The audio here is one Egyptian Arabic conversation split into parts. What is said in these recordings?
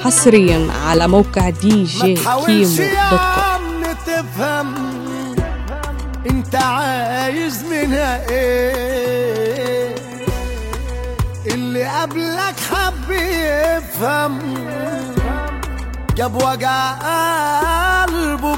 حصريا على موقع دي جي تحاولش كيمو دوت يا كوم عم تفهم انت عايز منها ايه اللي قبلك حب يفهم جاب وجع قلبه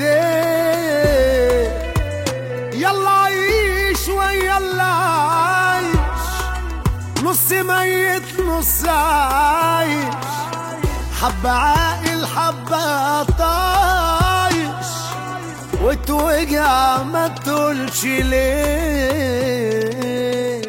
بايديه يلا عيش ويلا عايش نص ميت نص عايش حبة عاقل حبة طايش وتوجع ما تقولش ليه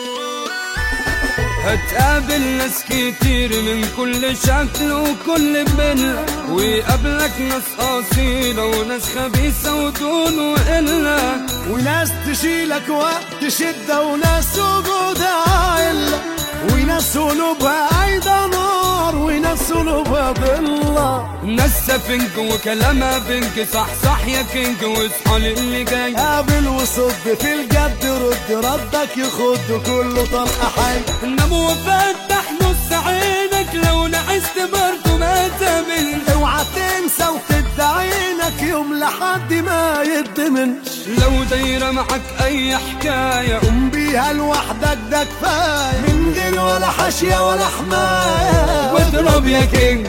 هتقابل ناس كتير من كل شكل وكل ملة ويقابلك ناس أصيلة وناس خبيثة ودون وقلة وناس تشيلك وقت شدة وناس وجودها علة وناس قلوبها عايدة نار وناس قلوبها ضلة ناس سفنج وكلامها بنج صح صح يا كينج واصحى للي جاي قابل وصد في الجد رد ردك يخد كله طلقة حي نام وفتح نص عينك لو نعست برضه ما تامنش اوعى تنسى وتدى عينك يوم لحد ما يدمنش لو دايرة معك أي حكاية قوم بيها لوحدك ده كفاية من غير ولا حاشية ولا حماية واضرب يا كينج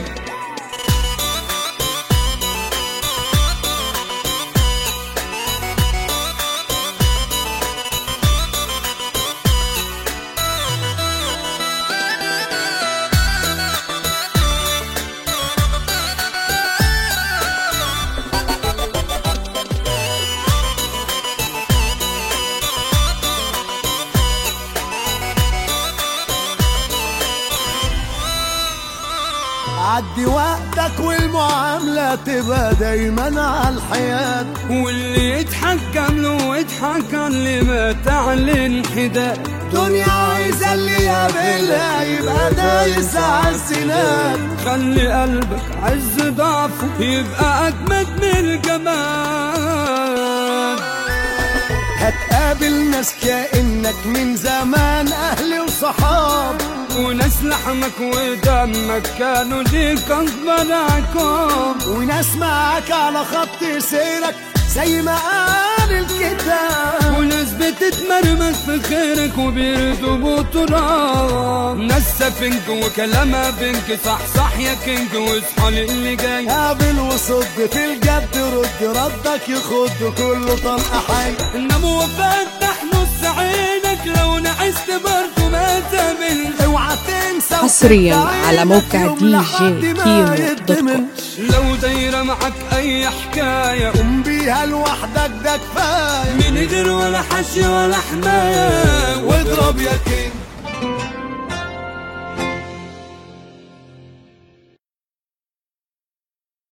عدي وقتك والمعاملة تبقى دايما على الحياة واللي يتحكم له يضحك على اللي مات على الانحداد دنيا عايزة اللي يقابلها يبقى دايس على السنان خلي قلبك عز ضعفه يبقى أجمد من الجمال هتقابل ناس كأنك من زمان أهل وصحاب وناس لحمك ودمك كانوا ليك أكبر عقاب وناس معاك على خط سيرك زي ما قال الكتاب وناس بتتمرمك في خيرك وبيردوا بتراب ناس سفنج وكلامها بنك صح صح يا كينج واصحى للي جاي قابل وصد في الجد رد ردك يخد كله طلقة حي نام وفتح نص عينك لو نعست برضه ما تامنش اوعى تنسى حصرياً وتدى على عينك موقع يوم دي لحد جي ما كيمو دوت كوم. يدمنش. لو دايرة معك أي حكاية قوم بيها لوحدك ده كفاية من غير ولا حشي ولا حماية واضرب يا كينج